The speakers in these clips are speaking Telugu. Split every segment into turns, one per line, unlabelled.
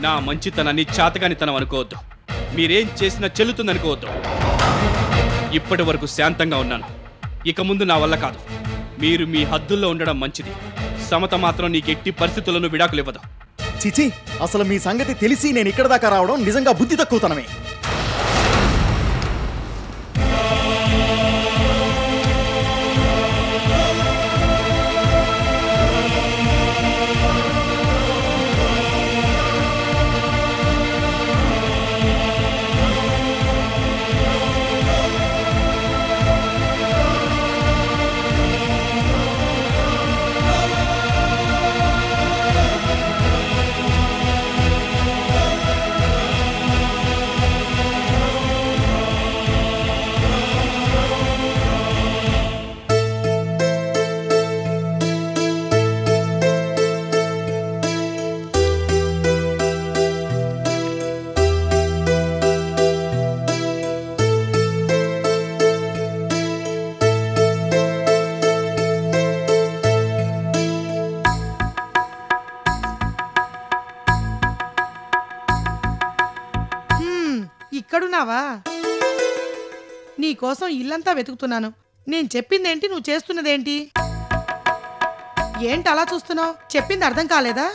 నా మంచితనాన్ని చాతకానితనం అనుకోవద్దు మీరేం చేసినా చెల్లుతుందనుకోవద్దు ఇప్పటి వరకు శాంతంగా ఉన్నాను ఇక ముందు నా వల్ల కాదు మీరు మీ హద్దుల్లో ఉండడం మంచిది సమత మాత్రం నీకు ఎట్టి పరిస్థితులను విడాకులు ఇవ్వదు
చిచి అసలు మీ సంగతి తెలిసి నేను ఇక్కడ దాకా రావడం నిజంగా బుద్ధి తక్కువతనమే
హ్మ్, ఇక్కడున్నావా నీకోసం ఇల్లంతా వెతుకుతున్నాను నేను చెప్పిందేంటి నువ్వు చేస్తున్నదేంటి ఏంటి అలా చూస్తున్నావు చెప్పింది అర్థం కాలేదా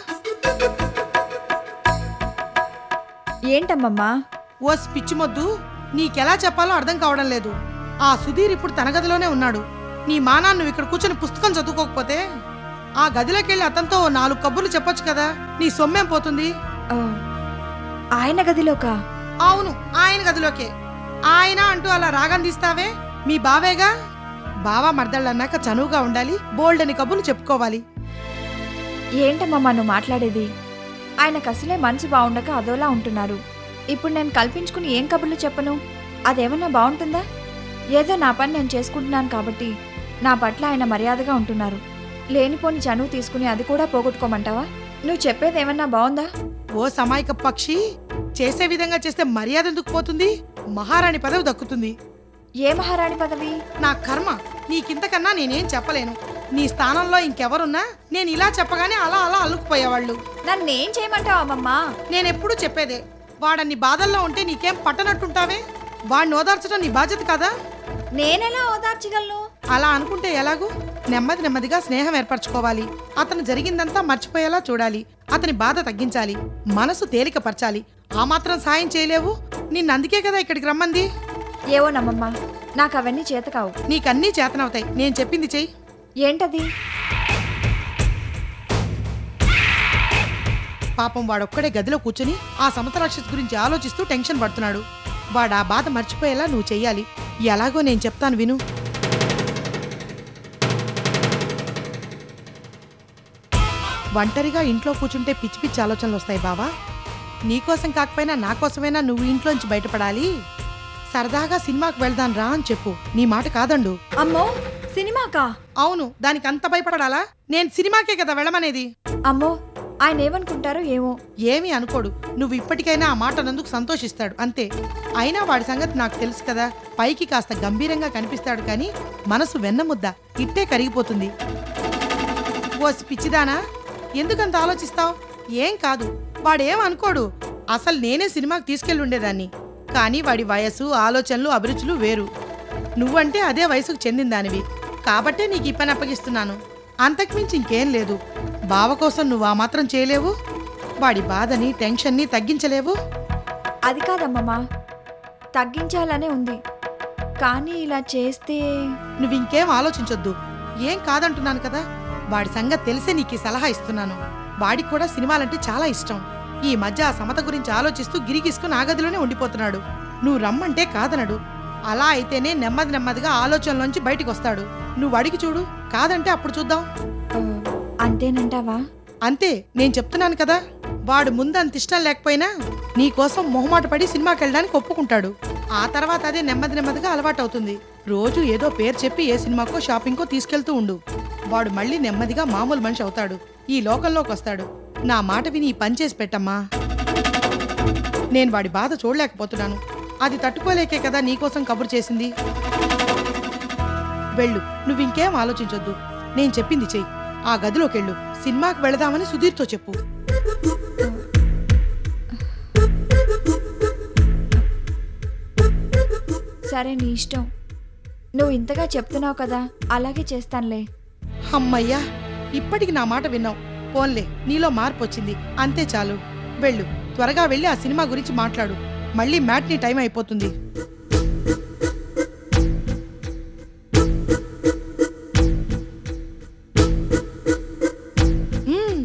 ఏంటమ్మమ్మా
ఓ పిచ్చి మొద్దు నీకెలా చెప్పాలో అర్థం కావడం లేదు ఆ సుధీర్ ఇప్పుడు తన గదిలోనే ఉన్నాడు నీ మానా నువ్వు ఇక్కడ కూర్చొని పుస్తకం చదువుకోకపోతే ఆ గదిలోకి వెళ్ళి అతనితో ఓ నాలుగు కబుర్లు చెప్పొచ్చు కదా నీ సొమ్మేం పోతుంది
ఆ, ఆయన గదిలోకా
అవును ఆయన గదిలోకే ఆయన అంటూ అలా రాగం తీస్తావే మీ బావేగా బావా మర్దళ్ళు అన్నాక చనువుగా ఉండాలి బోల్డ్ అని కబుర్లు చెప్పుకోవాలి
ఏంటమ్మమ్మా నువ్వు మాట్లాడేది ఆయనకు అసలే మనసు బాగుండక అదోలా ఉంటున్నారు ఇప్పుడు నేను కల్పించుకుని ఏం కబుర్లు చెప్పను అదేమన్నా బాగుంటుందా ఏదో నా పని నేను చేసుకుంటున్నాను కాబట్టి నా పట్ల ఆయన మర్యాదగా ఉంటున్నారు లేనిపోని చనువు తీసుకుని అది కూడా పోగొట్టుకోమంటావా నువ్వు చెప్పేది ఏమన్నా బాగుందా
ఓ సమాయక పక్షి చేసే విధంగా చేస్తే మర్యాద ఎందుకు పోతుంది మహారాణి పదవి దక్కుతుంది
ఏ మహారాణి పదవి
నా కర్మ నీకింతకన్నా నేనేం చెప్పలేను నీ స్థానంలో ఇంకెవరున్నా నేను ఇలా చెప్పగానే అలా అలా అల్లుకుపోయేవాళ్ళు
నన్నేం చేయమంటావు అమ్మమ్మా
నేనెప్పుడు చెప్పేదే వాడన్ని బాధల్లో ఉంటే నీకేం పట్టనట్టుంటావే వాడిని ఓదార్చడం నీ బాధ్యత కదా
నేనెలా ఓదార్చగలను
అలా అనుకుంటే ఎలాగూ నెమ్మది నెమ్మదిగా స్నేహం ఏర్పరచుకోవాలి అతను జరిగిందంతా మర్చిపోయేలా చూడాలి అతని బాధ తగ్గించాలి మనసు తేలికపరచాలి ఆ మాత్రం సాయం చేయలేవు నిన్ను అందుకే కదా ఇక్కడికి రమ్మంది
ఏవో నమ్మమ్మ నాకు అవన్నీ చేత కావు
నీకన్నీ చేతనవుతాయి నేను చెప్పింది చెయ్యి
ఏంటది
పాపం వాడొక్కడే గదిలో కూర్చుని ఆ సమత రాక్షస్ గురించి ఆలోచిస్తూ టెన్షన్ పడుతున్నాడు వాడు ఆ బాధ మర్చిపోయేలా నువ్వు చెయ్యాలి ఎలాగో నేను చెప్తాను విను ఒంటరిగా ఇంట్లో కూర్చుంటే పిచ్చి పిచ్చి ఆలోచనలు వస్తాయి బావా నీకోసం కాకపోయినా నా కోసమైనా నువ్వు ఇంట్లోంచి బయటపడాలి సరదాగా సినిమాకు వెళ్దాం రా అని చెప్పు నీ మాట కాదండు
అమ్మో సినిమాకా
అవును దానికి అంత భయపడాలా నేను సినిమాకే కదా వెళ్ళమనేది
అమ్మో ఆయన ఏమనుకుంటారో ఏమో
ఏమీ అనుకోడు నువ్వు ఇప్పటికైనా ఆ మాట నందుకు సంతోషిస్తాడు అంతే అయినా వాడి సంగతి నాకు తెలుసు కదా పైకి కాస్త గంభీరంగా కనిపిస్తాడు కానీ మనసు వెన్నముద్ద ఇట్టే కరిగిపోతుంది ఓ పిచ్చిదానా ఎందుకంత ఆలోచిస్తావు ఏం కాదు వాడేం అనుకోడు అసలు నేనే సినిమాకి తీసుకెళ్ళి ఉండేదాన్ని కానీ వాడి వయసు ఆలోచనలు అభిరుచులు వేరు నువ్వంటే అదే వయసుకు చెందిన దానివి కాబట్టే నీకు ఈ పని అప్పగిస్తున్నాను అంతకుమించి ఇంకేం లేదు బావ కోసం నువ్వు ఆ మాత్రం చేయలేవు వాడి బాధని టెన్షన్ని తగ్గించలేవు
అది కాదమ్మమ్మా తగ్గించాలనే ఉంది కానీ ఇలా చేస్తే
నువ్వు ఇంకేం ఆలోచించొద్దు ఏం కాదంటున్నాను కదా వాడి సంగతి తెలిసే నీకు ఈ సలహా ఇస్తున్నాను వాడికి కూడా సినిమాలంటే చాలా ఇష్టం ఈ మధ్య ఆ సమత గురించి ఆలోచిస్తూ గిరిగిసుకుని ఆ గదిలోనే ఉండిపోతున్నాడు నువ్వు రమ్మంటే కాదనడు అలా అయితేనే నెమ్మది నెమ్మదిగా ఆలోచనలోంచి బయటికి వస్తాడు నువ్వు అడిగి చూడు కాదంటే అప్పుడు చూద్దాం
ఆ, అంతేనంటావా
అంతే నేను చెప్తున్నాను కదా వాడు ముందు అంత ఇష్టం లేకపోయినా నీకోసం మొహమాట పడి సినిమాకి వెళ్ళడానికి ఒప్పుకుంటాడు ఆ తర్వాత అదే నెమ్మది నెమ్మదిగా అలవాటు అవుతుంది రోజు ఏదో పేరు చెప్పి ఏ సినిమాకో షాపింగ్కో తీసుకెళ్తూ ఉండు వాడు మళ్ళీ నెమ్మదిగా మామూలు మనిషి అవుతాడు ఈ లోకంలోకి వస్తాడు నా మాట విని ఈ పని చేసి పెట్టమ్మా నేను వాడి బాధ చూడలేకపోతున్నాను అది తట్టుకోలేకే కదా నీకోసం కబురు చేసింది వెళ్ళు నువ్వు ఇంకేం ఆలోచించొద్దు నేను చెప్పింది చెయ్యి ఆ గదిలోకి వెళ్ళు సినిమాకి వెళదామని సుధీర్తో చెప్పు
సరే నీ ఇష్టం నువ్వు ఇంతగా చెప్తున్నావు కదా అలాగే చేస్తానులే
అమ్మయ్యా ఇప్పటికి నా మాట విన్నావు పోన్లే నీలో మార్పు వచ్చింది అంతే చాలు వెళ్ళు త్వరగా వెళ్ళి ఆ సినిమా గురించి మాట్లాడు మళ్ళీ మ్యాట్ని టైం అయిపోతుంది మ్మ్.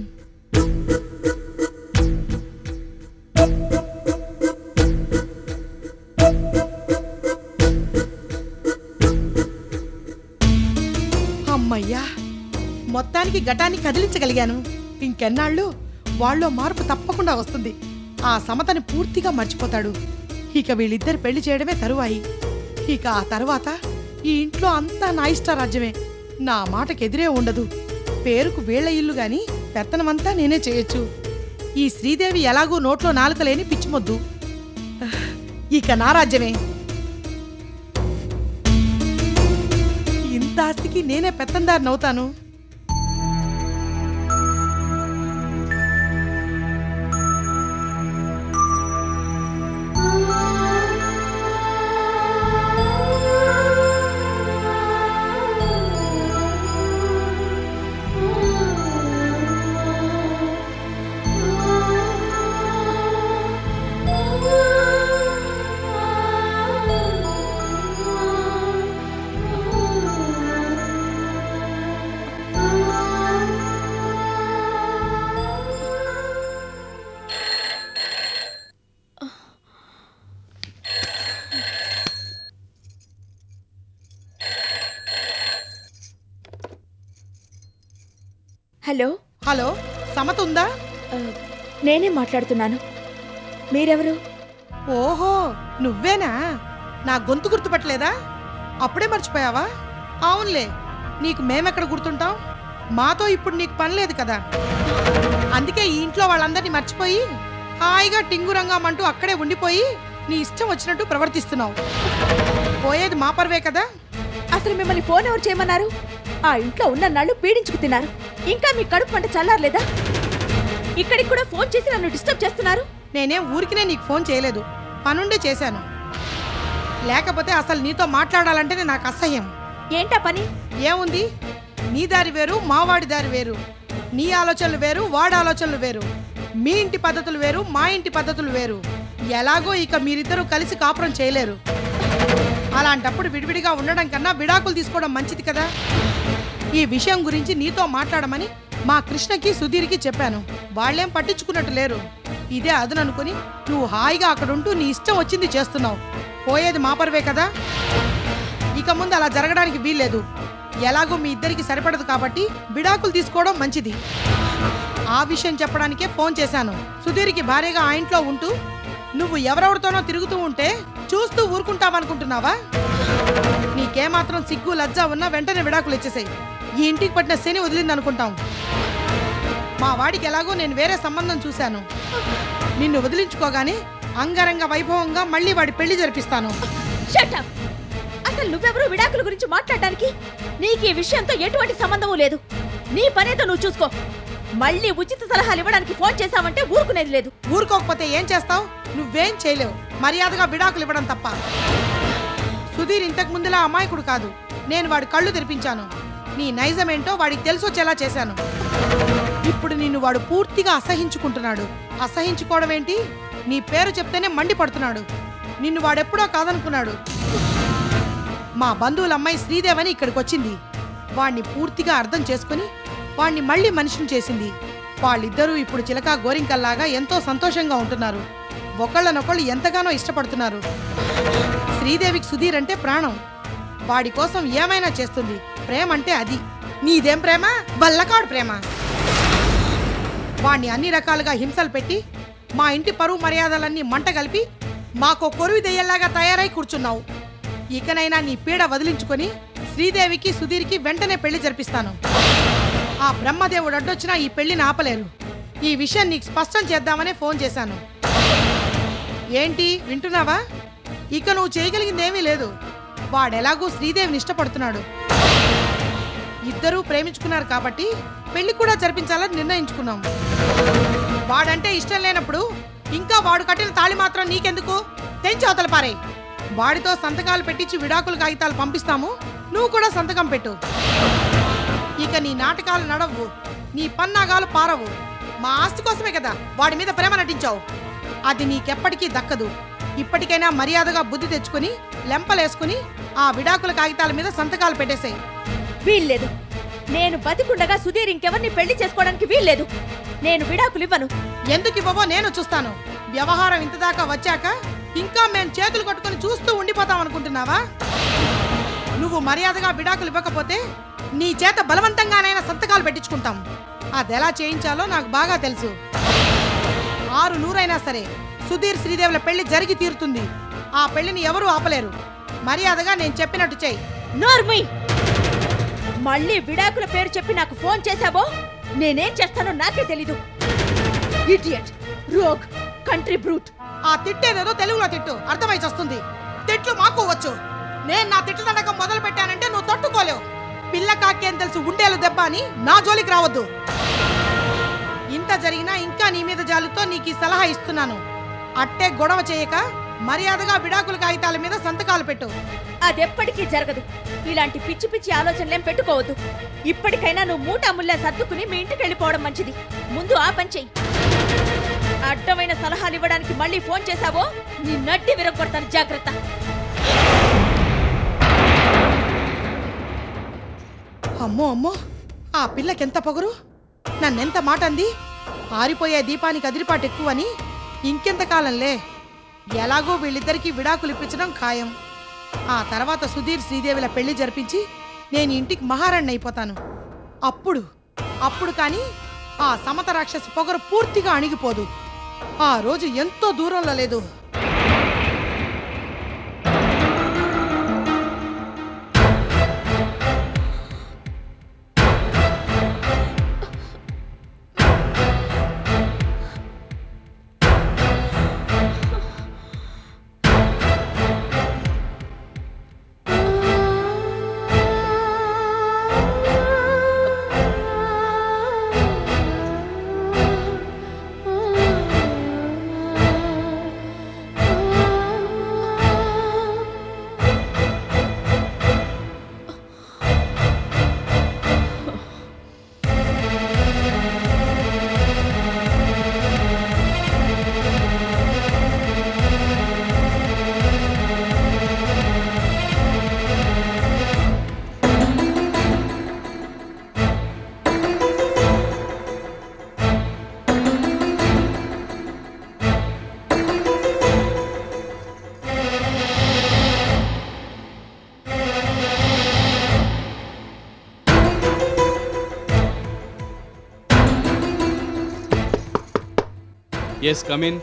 అమ్మయ్యా మొత్తానికి ఘటాన్ని కదిలించగలిగాను ఇంకెన్నాళ్ళు వాళ్ళలో మార్పు తప్పకుండా వస్తుంది ఆ సమతని పూర్తిగా మర్చిపోతాడు ఇక వీళ్ళిద్దరు పెళ్లి చేయడమే తరువాయి ఇక ఆ తర్వాత ఈ ఇంట్లో అంతా నా ఇష్టారాజ్యమే నా మాటకు ఎదురే ఉండదు పేరుకు వీళ్ళ ఇల్లు గాని పెత్తనమంతా నేనే చేయొచ్చు ఈ శ్రీదేవి ఎలాగూ నోట్లో నాలుక లేని పిచ్చిమొద్దు ఇక నా రాజ్యమే ఇంత ఆస్తికి నేనే పెత్తందారిని అవుతాను
హలో
హలో సమత ఉందా
ఆ, నేనే మాట్లాడుతున్నాను మీరెవరు
ఓహో నువ్వేనా నా గొంతు గుర్తుపట్టలేదా అప్పుడే మర్చిపోయావా అవునులే నీకు మేమెక్కడ గుర్తుంటాం మాతో ఇప్పుడు నీకు పని లేదు కదా అందుకే ఈ ఇంట్లో వాళ్ళందరినీ మర్చిపోయి హాయిగా టింగురంగామంటూ అక్కడే ఉండిపోయి నీ ఇష్టం వచ్చినట్టు ప్రవర్తిస్తున్నావు పోయేది మా పర్వే కదా
అసలు మిమ్మల్ని ఫోన్ ఎవరు చేయమన్నారు ఆ ఇంట్లో ఉన్న నాళ్ళు పీడించుకు తిన్నారు ఇంకా మీ కడుపు పంట చల్లారలేదా ఇక్కడికి కూడా ఫోన్ చేసి నన్ను డిస్టర్బ్ చేస్తున్నారు
నేనేం ఊరికినే నీకు ఫోన్ చేయలేదు పనుండే చేశాను లేకపోతే అసలు నీతో మాట్లాడాలంటేనే నాకు అసహ్యం
ఏంటా పని
ఏముంది నీ దారి వేరు మావాడి దారి వేరు నీ ఆలోచనలు వేరు వాడి ఆలోచనలు వేరు మీ ఇంటి పద్ధతులు వేరు మా ఇంటి పద్ధతులు వేరు ఎలాగో ఇక మీరిద్దరూ కలిసి కాపురం చేయలేరు అలాంటప్పుడు విడివిడిగా ఉండడం కన్నా విడాకులు తీసుకోవడం మంచిది కదా ఈ విషయం గురించి నీతో మాట్లాడమని మా కృష్ణకి సుధీర్కి చెప్పాను వాళ్ళేం పట్టించుకున్నట్టు లేరు ఇదే అదుననుకుని నువ్వు హాయిగా అక్కడ ఉంటూ నీ ఇష్టం వచ్చింది చేస్తున్నావు పోయేది మా పరువే కదా ఇక ముందు అలా జరగడానికి వీల్లేదు ఎలాగో మీ ఇద్దరికి సరిపడదు కాబట్టి విడాకులు తీసుకోవడం మంచిది ఆ విషయం చెప్పడానికే ఫోన్ చేశాను సుధీర్కి భార్యగా ఆ ఇంట్లో ఉంటూ నువ్వు ఎవరెవరితోనో తిరుగుతూ ఉంటే చూస్తూ ఊరుకుంటావనుకుంటున్నావా నీకేమాత్రం సిగ్గు లజ్జ ఉన్నా వెంటనే విడాకులు ఇచ్చేసాయి ఈ ఇంటికి పట్టిన శని వదిలిందనుకుంటాం మా వాడికి ఎలాగో నేను వేరే సంబంధం చూశాను నిన్ను వదిలించుకోగానే అంగరంగ వైభవంగా మళ్ళీ వాడి పెళ్లి జరిపిస్తాను
Shut up! అసలు నువ్వెవరు విడాకుల గురించి మాట్లాడడానికి నీకు ఈ విషయంతో ఎటువంటి సంబంధము లేదు నీ పనేదో నువ్వు చూసుకో మళ్ళీ ఉచిత సలహాలు ఇవ్వడానికి ఫోన్ చేశావంటే ఊరుకునేది లేదు
ఊరుకోకపోతే ఏం చేస్తావు నువ్వేం చేయలేవు మర్యాదగా విడాకులు ఇవ్వడం తప్ప సుధీర్ ఇంతకు ముందులా అమాయకుడు కాదు నేను వాడి కళ్ళు తెరిపించాను నీ నైజమేంటో వాడికి తెలిసొచ్చేలా చేశాను ఇప్పుడు నిన్ను వాడు పూర్తిగా అసహించుకుంటున్నాడు అసహించుకోవడం ఏంటి నీ పేరు చెప్తేనే మండిపడుతున్నాడు నిన్ను వాడెప్పుడో కాదనుకున్నాడు మా బంధువుల అమ్మాయి శ్రీదేవని ఇక్కడికి వచ్చింది వాణ్ణి పూర్తిగా అర్థం చేసుకుని వాణ్ణి మళ్ళీ మనిషిని చేసింది వాళ్ళిద్దరూ ఇప్పుడు చిలక గోరింకల్లాగా ఎంతో సంతోషంగా ఉంటున్నారు ఒకళ్ళనొకళ్ళు ఎంతగానో ఇష్టపడుతున్నారు శ్రీదేవికి సుధీర్ అంటే ప్రాణం వాడి కోసం ఏమైనా చేస్తుంది ప్రేమ అంటే అది నీదేం ప్రేమ వల్లకాడు ప్రేమ వాణ్ణి అన్ని రకాలుగా హింసలు పెట్టి మా ఇంటి పరువు మర్యాదలన్నీ మంట కలిపి మాకో కొరువి దెయ్యల్లాగా తయారై కూర్చున్నావు ఇకనైనా నీ పీడ వదిలించుకొని శ్రీదేవికి సుధీర్కి వెంటనే పెళ్లి జరిపిస్తాను ఆ బ్రహ్మదేవుడు అడ్డొచ్చినా ఈ పెళ్లిని ఆపలేరు ఈ విషయం నీకు స్పష్టం చేద్దామనే ఫోన్ చేశాను ఏంటి వింటున్నావా ఇక నువ్వు చేయగలిగిందేమీ లేదు వాడెలాగూ శ్రీదేవిని ఇష్టపడుతున్నాడు ఇద్దరూ ప్రేమించుకున్నారు కాబట్టి పెళ్లి కూడా జరిపించాలని నిర్ణయించుకున్నాం వాడంటే ఇష్టం లేనప్పుడు ఇంకా వాడు కట్టిన తాళి మాత్రం నీకెందుకు తెంచి అవతల పారే వాడితో సంతకాలు పెట్టించి విడాకుల కాగితాలు పంపిస్తాము నువ్వు కూడా సంతకం పెట్టు ఇక నీ నాటకాలు నడవు నీ పన్నాగాలు పారవు మా ఆస్తి కోసమే కదా వాడి మీద ప్రేమ నటించావు అది నీకెప్పటికీ దక్కదు ఇప్పటికైనా మర్యాదగా బుద్ధి తెచ్చుకుని లెంపలేసుకుని ఆ విడాకుల కాగితాల మీద సంతకాలు పెట్టేశాయి
వీల్లేదు నేను బతికుండగా సుధీర్ ఇంకెవరిని పెళ్లి చేసుకోవడానికి వీల్లేదు నేను విడాకులు ఇవ్వను
ఎందుకు ఇవ్వవో నేను చూస్తాను వ్యవహారం ఇంతదాకా వచ్చాక ఇంకా మేం చేతులు కట్టుకొని చూస్తూ ఉండిపోతాం అనుకుంటున్నావా నువ్వు మర్యాదగా విడాకులు ఇవ్వకపోతే నీ చేత బలవంతంగానైనా సంతకాలు పెట్టించుకుంటాం అదెలా చేయించాలో నాకు బాగా తెలుసు ఆరు నూరైనా సరే సుధీర్ శ్రీదేవుల పెళ్లి జరిగి తీరుతుంది ఆ పెళ్లిని ఎవరూ ఆపలేరు మర్యాదగా నేను చెప్పినట్టు చెయ్యి
నోర్మి మళ్ళీ విడాకుల పేరు చెప్పి నాకు ఫోన్ చేశావో నేనేం చేస్తానో నాకే తెలీదు ఇడియట్ రోగ్ కంట్రీ బ్రూట్
ఆ తిట్టేదేదో తెలుగులో తిట్టు అర్థమై వస్తుంది తిట్లు మాకు వచ్చు నేను నా తిట్ల దండకం మొదలు పెట్టానంటే నువ్వు తట్టుకోలేవు పిల్ల కాకేం తెలుసు ఉండేలు దెబ్బ అని నా జోలికి రావద్దు ఇంత జరిగినా ఇంకా నీ మీద జాలితో నీకు ఈ సలహా ఇస్తున్నాను అట్టే గొడవ చేయక మర్యాదగా విడాకుల కాగితాల మీద సంతకాలు పెట్టు
అదెప్పటికీ జరగదు ఇలాంటి పిచ్చి పిచ్చి ఆలోచనలేం పెట్టుకోవద్దు ఇప్పటికైనా నువ్వు మూట ముల్లే సర్దుకుని మీ ఇంటికి వెళ్ళిపోవడం మంచిది ముందు ఆ పని చెయ్యి అడ్డమైన సలహాలు ఇవ్వడానికి మళ్ళీ ఫోన్ చేశావో నీ నడ్డి విరగొడతాను జాగ్రత్త
అమ్మో అమ్మో ఆ పిల్లకెంత పొగరు నన్నెంత మాట అంది ఆరిపోయే దీపానికి అదిరిపాటు ఎక్కువని ఇంకెంతకాలంలే ఎలాగో వీళ్ళిద్దరికీ విడాకులు ఇప్పించడం ఖాయం ఆ తర్వాత సుధీర్ శ్రీదేవిల పెళ్లి జరిపించి నేను ఇంటికి మహారాణి అయిపోతాను అప్పుడు అప్పుడు కానీ ఆ సమత రాక్షసి పొగరు పూర్తిగా అణిగిపోదు ఆ రోజు ఎంతో దూరంలో లేదు
ఎస్ కమిన్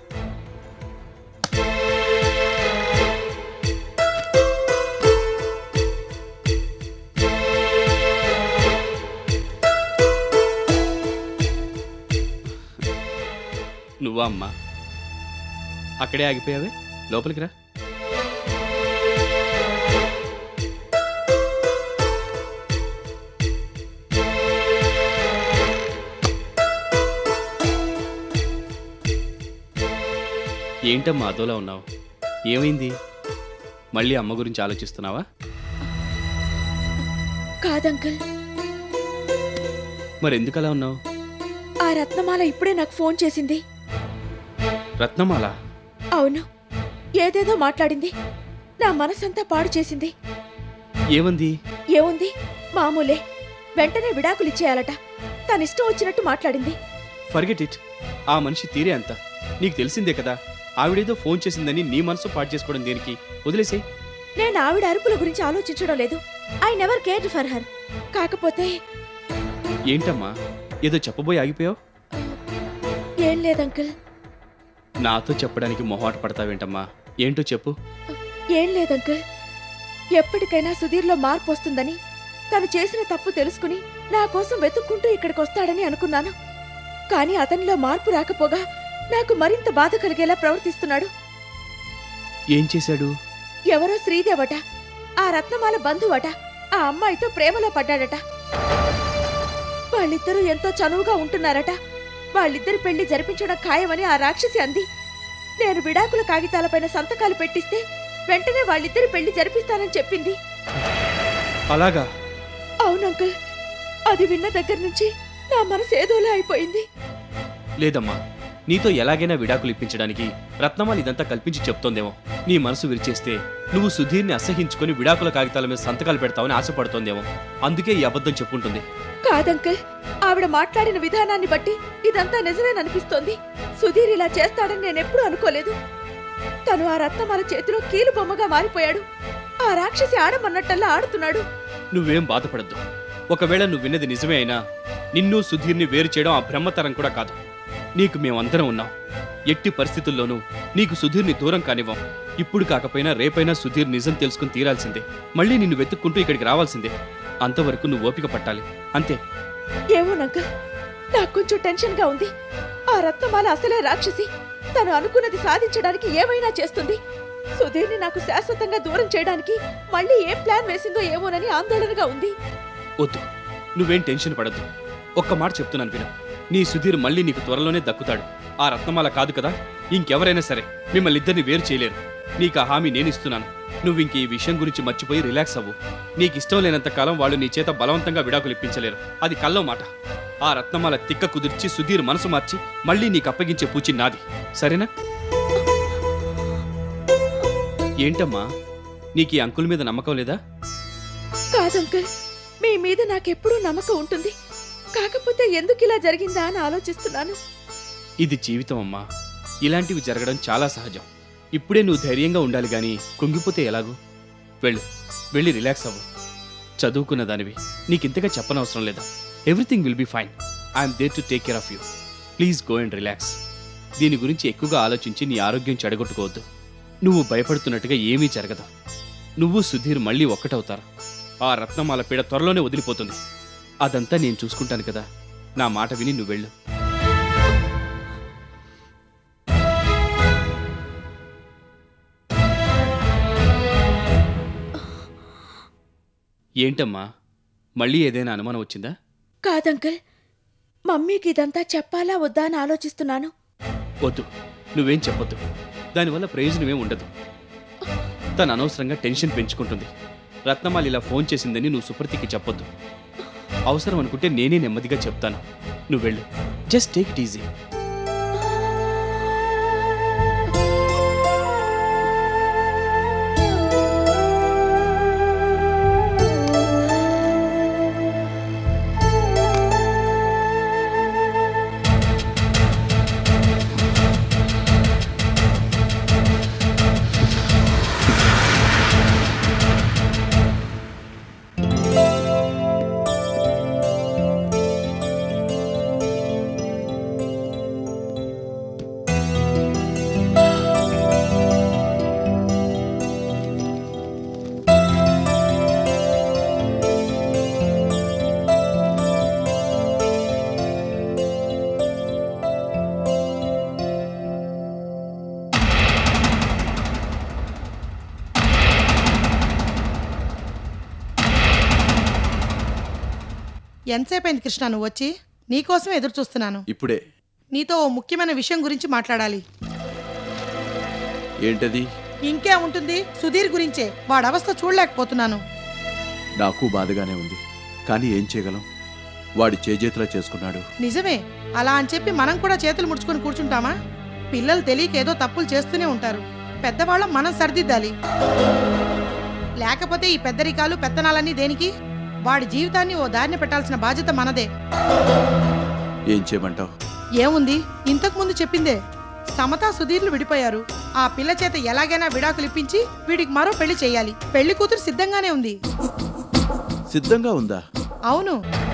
నువ్వా అమ్మా అక్కడే ఆగిపోయావే లోపలికి రా ఏంటమ్మా అదోలా ఉన్నావు ఏమైంది మళ్ళీ అమ్మ గురించి ఆలోచిస్తున్నావా
కాదంకల్
మరి ఎందుకు అలా ఉన్నావు
ఆ రత్నమాల ఇప్పుడే నాకు ఫోన్ చేసింది
రత్నమాల
అవును ఏదేదో మాట్లాడింది నా మనసంతా పాడు చేసింది
ఏమంది
ఏముంది మామూలే వెంటనే విడాకులు ఇచ్చేయాలట తనిష్టం వచ్చినట్టు మాట్లాడింది
ఫర్గెట్ ఇట్ ఆ మనిషి తీరే అంత నీకు తెలిసిందే కదా ఆవిడేదో ఫోన్ చేసిందని నీ మనసు పాటు చేసుకోవడం దేనికి వదిలేసేయ్
నేను ఆవిడ అరుపుల గురించి ఆలోచించడం లేదు I never care for her కాకపోతే
ఏంటమ్మా ఏదో చెప్పబోయి ఆగిపోయావు
ఏం లేదంకుల్
నాతో చెప్పడానికి మొహాట పడతావేంటమ్మా ఏంటో చెప్పు
ఏం లేదంకుల్ ఎప్పటికైనా సుధీర్లో మార్పు వస్తుందని తను చేసిన తప్పు తెలుసుకుని నా కోసం వెతుక్కుంటూ ఇక్కడికి వస్తాడని అనుకున్నాను కానీ అతనిలో మార్పు రాకపోగా నాకు మరింత బాధ కలిగేలా ప్రవర్తిస్తున్నాడు
ఏం చేశాడు
ఎవరో శ్రీదేవట ఆ రత్నమాల బంధువట ఆ అమ్మాయితో ప్రేమలో పడ్డాడట వాళ్ళిద్దరూ ఎంతో చనువుగా ఉంటున్నారట వాళ్ళిద్దరి పెళ్లి జరిపించడం ఖాయమని ఆ రాక్షసి అంది నేను విడాకుల కాగితాలపైన సంతకాలు పెట్టిస్తే వెంటనే వాళ్ళిద్దరి పెళ్లి జరిపిస్తానని చెప్పింది
అలాగా
అవును అంకుల్ అది విన్న దగ్గర నుంచి నా మనసు ఏదోలా అయిపోయింది
లేదమ్మా నీతో ఎలాగైనా విడాకులు ఇప్పించడానికి రత్నమాల ఇదంతా కల్పించి చెప్తోందేమో నీ మనసు విరిచేస్తే నువ్వు సుధీర్ని అసహించుకొని విడాకుల కాగితాల మీద సంతకాలు పెడతావని ఆశపడుతోందేమో అందుకే ఈ అబద్ధం చెప్పుంటుంది
కాదంకుల్ ఆవిడ మాట్లాడిన విధానాన్ని బట్టి ఇదంతా నిజమేననిపిస్తోంది సుధీర్ ఇలా చేస్తాడని నేనెప్పుడూ అనుకోలేదు తను ఆ రత్నమాల చేతిలో కీలు బొమ్మగా మారిపోయాడు ఆ రాక్షసి ఆడమన్నట్టల్లా ఆడుతున్నాడు
నువ్వేం బాధపడద్దు ఒకవేళ నువ్వు విన్నది నిజమే అయినా నిన్ను సుధీర్ని వేరు చేయడం ఆ బ్రహ్మతరం కూడా కాదు నీకు మేమందరం ఉన్నాం ఎట్టి పరిస్థితుల్లోనూ నీకు సుధీర్ని దూరం కానివ్వం ఇప్పుడు కాకపోయినా రేపైనా సుధీర్ నిజం తెలుసుకుని తీరాల్సిందే మళ్ళీ నిన్ను వెతుక్కుంటూ ఇక్కడికి రావాల్సిందే అంతవరకు నువ్వు ఓపిక పట్టాలి అంతే
ఏమోనంకల్ నాకు కొంచెం టెన్షన్ గా ఉంది ఆ రత్నమాల అసలే రాక్షసి తను అనుకున్నది సాధించడానికి ఏమైనా చేస్తుంది సుధీర్ని నాకు శాశ్వతంగా దూరం చేయడానికి మళ్ళీ ఏం ప్లాన్ వేసిందో ఏమోనని ఆందోళనగా ఉంది
వద్దు నువ్వేం టెన్షన్ పడద్దు ఒక్క మాట చెప్తున్నాను విను నీ సుధీర్ మళ్ళీ నీకు త్వరలోనే దక్కుతాడు ఆ రత్నమాల కాదు కదా ఇంకెవరైనా సరే మిమ్మల్ని ఇద్దరిని వేరు చేయలేరు నీకు ఆ హామీ నేను ఇస్తున్నాను నువ్వు ఇంక ఈ విషయం గురించి మర్చిపోయి రిలాక్స్ అవ్వు నీకు ఇష్టం లేనంత కాలం వాళ్ళు నీ చేత బలవంతంగా విడాకులు ఇప్పించలేరు అది కల్లో మాట ఆ రత్నమాల తిక్క కుదిర్చి సుధీర్ మనసు మార్చి మళ్ళీ నీకు అప్పగించే పూచి నాది సరేనా ఏంటమ్మా నీకు ఈ అంకుల్ మీద నమ్మకం లేదా
కాదంకల్ మీ మీద నాకెప్పుడూ నమ్మకం ఉంటుంది కాకపోతే ఎందుకు ఇలా జరిగిందా అని ఆలోచిస్తున్నాను
ఇది జీవితం అమ్మా ఇలాంటివి జరగడం చాలా సహజం ఇప్పుడే నువ్వు ధైర్యంగా ఉండాలి గాని కుంగిపోతే ఎలాగూ వెళ్ళు వెళ్ళి రిలాక్స్ అవ్వు చదువుకున్న దానివి నీకింతగా చెప్పనవసరం లేదా everything will be fine I'm there to take care of you please go and relax దీని గురించి ఎక్కువగా ఆలోచించి నీ ఆరోగ్యం చెడగొట్టుకోవద్దు నువ్వు భయపడుతున్నట్టుగా ఏమీ జరగదు నువ్వు సుధీర్ మళ్ళీ ఒక్కటవుతారు ఆ రత్నమాల పీడ త్వరలోనే వదిలిపోతుంది అదంతా నేను చూసుకుంటాను కదా నా మాట విని నువ్వు వెళ్ళు ఏంటమ్మా మళ్ళీ ఏదైనా అనుమానం వచ్చిందా
కాదంకల్ మమ్మీకి ఇదంతా చెప్పాలా వద్దా అని ఆలోచిస్తున్నాను
వద్దు నువ్వేం చెప్పొద్దు దానివల్ల ప్రయోజనమేం ఉండదు తను అనవసరంగా టెన్షన్ పెంచుకుంటుంది రత్నమాల ఇలా ఫోన్ చేసిందని నువ్వు సుప్రతికి చెప్పొద్దు అవసరం అనుకుంటే నేనే నెమ్మదిగా చెప్తాను నువ్వు వెళ్ళు జస్ట్ టేక్ ఇట్ ఈజీ
ఎంతసేపు అయింది కృష్ణ నువ్వు వచ్చి నీకోసం ఎదురు చూస్తున్నాను
ఇప్పుడే
నీతో ఓ ముఖ్యమైన విషయం గురించి మాట్లాడాలి
ఏంటది
ఇంకే ఉంటుంది సుధీర్ గురించే వాడి అవస్థ చూడలేకపోతున్నాను
నాకు బాధగానే ఉంది కానీ ఏం చేయగలం వాడి చేజేతులా చేసుకున్నాడు
నిజమే అలా అని చెప్పి మనం కూడా చేతులు ముడుచుకొని కూర్చుంటామా పిల్లలు తెలియక ఏదో తప్పులు చేస్తూనే ఉంటారు పెద్దవాళ్ళం మనం సరిదిద్దాలి లేకపోతే ఈ పెద్దరికాలు పెత్తనాలన్నీ దేనికి వాడి జీవితాన్ని ఓ దారిని పెట్టాల్సిన బాధ్యత మనదే
ఏం చేయమంటావు
ఏముంది ఇంతకు ముందు చెప్పిందే సమతా సుధీర్లు విడిపోయారు ఆ పిల్ల చేత ఎలాగైనా విడాకులు ఇప్పించి వీడికి మరో పెళ్లి చేయాలి పెళ్లి కూతురు సిద్ధంగానే ఉంది
సిద్ధంగా ఉందా
అవును